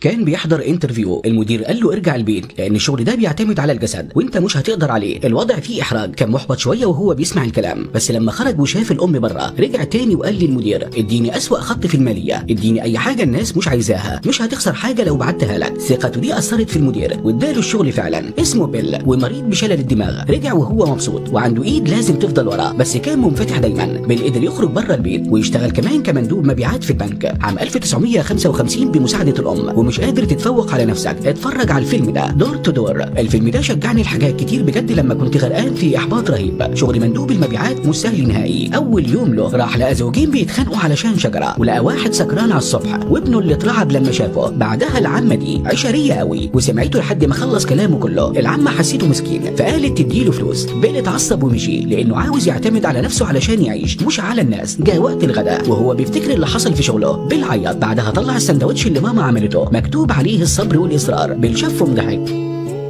كان بيحضر انترفيو المدير قال له ارجع البيت لان الشغل ده بيعتمد على الجسد وانت مش هتقدر عليه الوضع فيه احراج كان محبط شويه وهو بيسمع الكلام بس لما خرج وشاف الام بره رجع تاني وقال للمدير اديني اسوأ خط في الماليه اديني اي حاجه الناس مش عايزاها مش هتخسر حاجه لو بعتها لك ثقته دي اثرت في المدير واداله الشغل فعلا اسمه بيل ومريض بشلل الدماغ رجع وهو مبسوط وعنده ايد لازم تفضل وراه بس كان منفتح دايما بيل قدر يخرج بره البيت ويشتغل كمان كمندوب مبيعات في البنك عام 1955 بمساعده الام ومش قادر تتفوق على نفسك اتفرج على الفيلم ده دور تو دور الفيلم ده شجعني لحاجات كتير بجد لما كنت غرقان في احباط رهيب شغل مندوب المبيعات مش سهل نهائي اول يوم له راح لقى زوجين بيتخانقوا علشان شجره ولقى واحد سكران على الصبح وابنه اللي اترعب لما شافه بعدها العمه دي عشريه قوي وسمعته لحد ما خلص كلامه كله العمه حسيته مسكين فقالت تديله فلوس بيل اتعصب ومشي لانه عاوز يعتمد على نفسه علشان يعيش مش على الناس جاء وقت الغداء وهو بيفتكر اللي حصل في شغله بيل عيط بعدها طلع السندوتش اللي ماما عملته مكتوب عليه الصبر والاصرار بيل شافه وضحك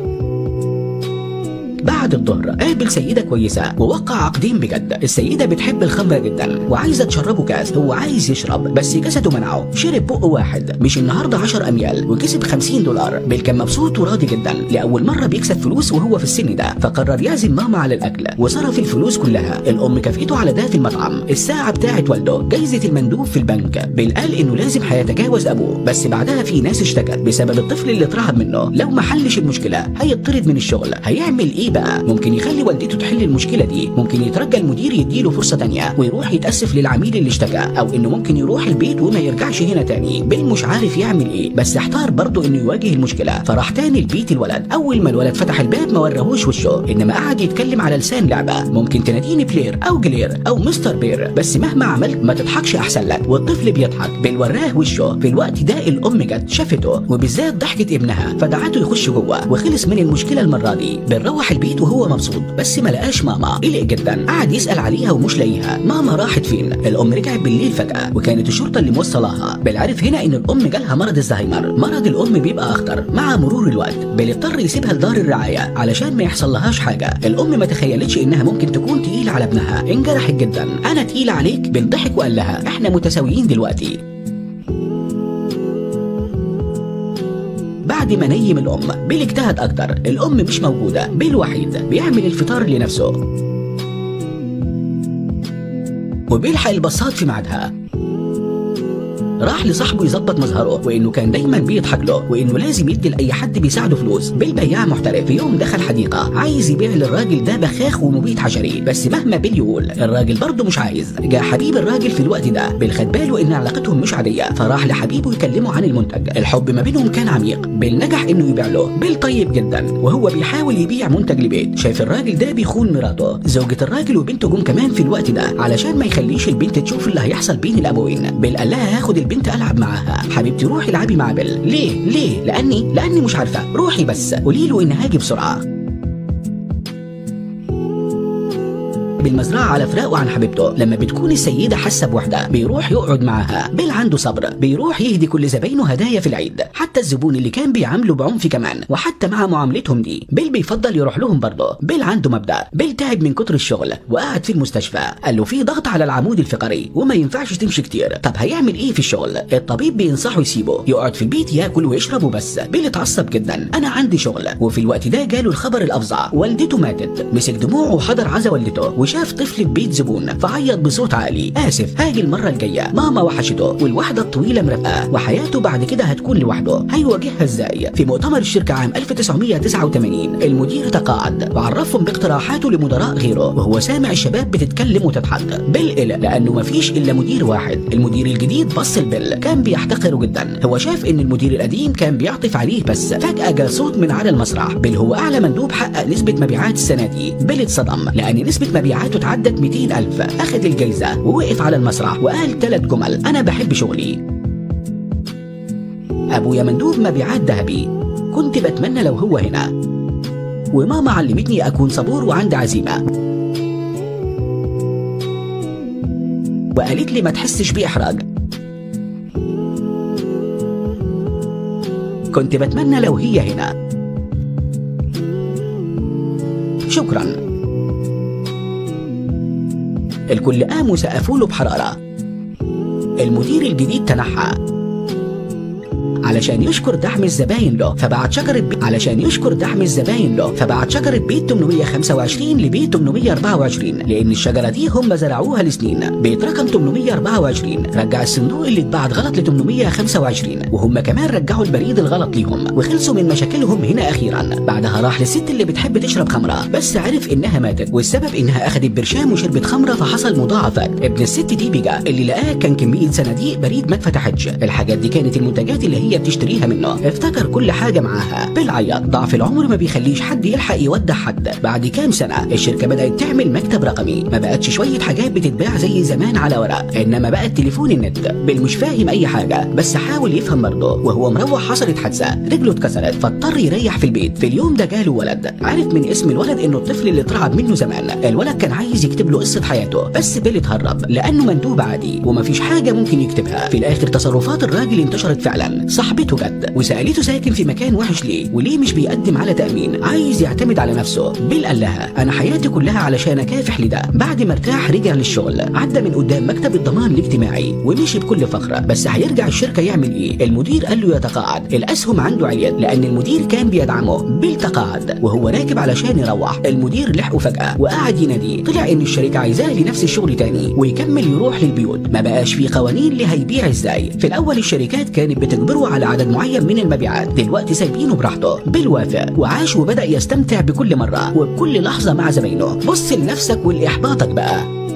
بعد الظهر قابل سيدة كويسة ووقع عقدين بجد السيدة بتحب الخمر جدا وعايزة تشربه كاس هو عايز يشرب بس جسده منعه شرب بق واحد مش النهاردة 10 أميال وكسب 50 دولار بيل كان مبسوط وراضي جدا لأول مرة بيكسب فلوس وهو في السن ده فقرر يعزم ماما على الأكل وصرف الفلوس كلها الأم كافئته على ده في المطعم الساعة بتاعت والده جايزة المندوب في البنك بيل قال إنه لازم هيتجاوز أبوه بس بعدها في ناس اشتكت بسبب الطفل اللي اترعب منه لو ما حلش المشكلة هيطرد من الشغل هيعمل إيه بقى ممكن يخلي والدته تحل المشكلة دي ممكن يترجى المدير يديله فرصة تانية ويروح يتأسف للعميل اللي اشتكى أو إنه ممكن يروح البيت وما يرجعش هنا تاني بيل مش عارف يعمل إيه بس احتار برضه إنه يواجه المشكلة فراح تاني البيت الولد أول ما الولد فتح الباب ما وراهوش وشه إنما قعد يتكلم على لسان لعبة ممكن تناديني بلير أو جلير أو مستر بير بس مهما عملت ما تضحكش أحسن لك والطفل بيضحك بيل وراه وشه في الوقت ده الأم جت شافته وبالذات ضحكت ابنها فدعته يخش جوه وخلص من المشكلة المرة دي بنروح البيت وهو مبسوط بس ما لقاش ماما قلق جدا قعد يسأل عليها ومش لاقيها ماما راحت فين الأم رجعت بالليل فجأة وكانت الشرطة اللي موصلاها بل عرف هنا إن الأم جالها مرض الزهايمر مرض الأم بيبقى أخطر مع مرور الوقت بل اضطر يسيبها لدار الرعاية علشان ما يحصل لهاش حاجة الأم ما تخيلتش إنها ممكن تكون تقيلة على ابنها انجرحت جدا أنا تقيلة عليك بل ضحك وقال لها إحنا متساويين دلوقتي بعد ما نيم الأم بيل اجتهد أكتر الأم مش موجودة بيل وحيد بيعمل الفطار لنفسه وبيلحق الباصات في ميعادها راح لصاحبه يظبط مظهره وانه كان دايما بيضحك له وانه لازم يدي لاي حد بيساعده فلوس بيل بياع محترف في يوم دخل حديقه عايز يبيع للراجل ده بخاخ ومبيد حشري بس مهما بيل يقول الراجل برضه مش عايز جاء حبيب الراجل في الوقت ده بيل خد باله ان علاقتهم مش عاديه فراح لحبيبه يكلمه عن المنتج الحب ما بينهم كان عميق بيل نجح انه يبيع له بيل طيب جدا وهو بيحاول يبيع منتج لبيت شايف الراجل ده بيخون مراته زوجة الراجل وبنته جم كمان في الوقت ده علشان ما يخليش البنت تشوف اللي هيحصل بين الابوين بيل قال لها هاخد البنت العب معاها حبيبتي روحي العبي مع بيل ليه ليه لاني لاني مش عارفه روحي بس قولي له ان هاجي بسرعه بالمزرعة على فراقه عن حبيبته لما بتكون السيدة حاسة بوحدة بيروح يقعد معاها بيل عنده صبر بيروح يهدي كل زباينه هدايا في العيد حتى الزبون اللي كان بيعامله بعنف كمان وحتى مع معاملتهم دي بيل بيفضل يروح لهم برضه بيل عنده مبدأ بيل تعب من كتر الشغل وقعد في المستشفى قال له في ضغط على العمود الفقري وما ينفعش تمشي كتير طب هيعمل ايه في الشغل الطبيب بينصحه يسيبه يقعد في البيت ياكل ويشرب وبس بيل اتعصب جدا انا عندي شغل وفي الوقت ده جاله الخبر الافظع والدته ماتت مسك دموعه وحضر عزا والدته وشاف طفل في بيت زبون فعيط بصوت عالي اسف هاجي المره الجايه ماما وحشته والوحده الطويله مرافقه وحياته بعد كده هتكون لوحده هيواجهها ازاي في مؤتمر الشركه عام 1989 المدير تقاعد وعرفهم باقتراحاته لمدراء غيره وهو سامع الشباب بتتكلم وتضحك بيل قلق لانه مفيش الا مدير واحد المدير الجديد بص لبيل كان بيحتقره جدا هو شاف ان المدير القديم كان بيعطف عليه بس فجاه جاء صوت من على المسرح بيل هو اعلى مندوب حقق نسبه مبيعات السنه دي بيل اتصدم لان نسبه مبيعاته تعدت 200 ألف أخذ الجايزة ووقف على المسرح وقال ثلاث جمل أنا بحب شغلي أبويا مندوب مبيعات ذهبي كنت بتمنى لو هو هنا وماما علمتني أكون صبور وعندي عزيمة وقالت لي ما تحسش بإحراج كنت بتمنى لو هي هنا شكراً الكل قام وسقفوا له بحرارة المدير الجديد تنحى علشان يشكر دعم الزباين له فبعت شجره بيت علشان يشكر دعم الزباين له فبعت شجره بيت 825 لبيت 824 لان الشجره دي هم زرعوها لسنين بيت رقم 824 رجع الصندوق اللي اتبعت غلط ل 825 وهم كمان رجعوا البريد الغلط ليهم وخلصوا من مشاكلهم هنا اخيرا بعدها راح للست اللي بتحب تشرب خمره بس عرف انها ماتت والسبب انها اخذت برشام وشربت خمره فحصل مضاعفات ابن الست دي بيجا اللي لقاه كان كميه صناديق بريد ما اتفتحتش الحاجات دي كانت المنتجات اللي هي بتشتريها منه افتكر كل حاجه معاها بالعيط ضعف العمر ما بيخليش حد يلحق يودع حد بعد كام سنه الشركه بدات تعمل مكتب رقمي ما بقتش شويه حاجات بتتباع زي زمان على ورق انما بقت تليفون النت بل مش فاهم اي حاجه بس حاول يفهم برضه وهو مروح حصلت حادثه رجله اتكسرت فاضطر يريح في البيت في اليوم ده جاله ولد عرف من اسم الولد انه الطفل اللي اترعب منه زمان الولد كان عايز يكتب له قصه حياته بس بيل اتهرب لانه مندوب عادي ومفيش حاجه ممكن يكتبها في الاخر تصرفات الراجل انتشرت فعلا صاحبته جت وسالته ساكن في مكان وحش ليه وليه مش بيقدم على تامين عايز يعتمد على نفسه بيل قال لها انا حياتي كلها علشان اكافح لده بعد ما ارتاح رجع للشغل عدى من قدام مكتب الضمان الاجتماعي ومشي بكل فخر بس هيرجع الشركه يعمل ايه المدير قال له يتقاعد الاسهم عنده عليت لان المدير كان بيدعمه بيل تقاعد وهو راكب علشان يروح المدير لحقه فجاه وقعد يناديه طلع ان الشركه عايزاه لنفس الشغل تاني ويكمل يروح للبيوت ما بقاش في قوانين اللي هيبيع ازاي في الاول الشركات كانت بتجبره على عدد معين من المبيعات دلوقتي سايبينه براحته بيل وافق وعاش وبدا يستمتع بكل مره وبكل لحظه مع زمايله بص لنفسك ولاحباطك بقى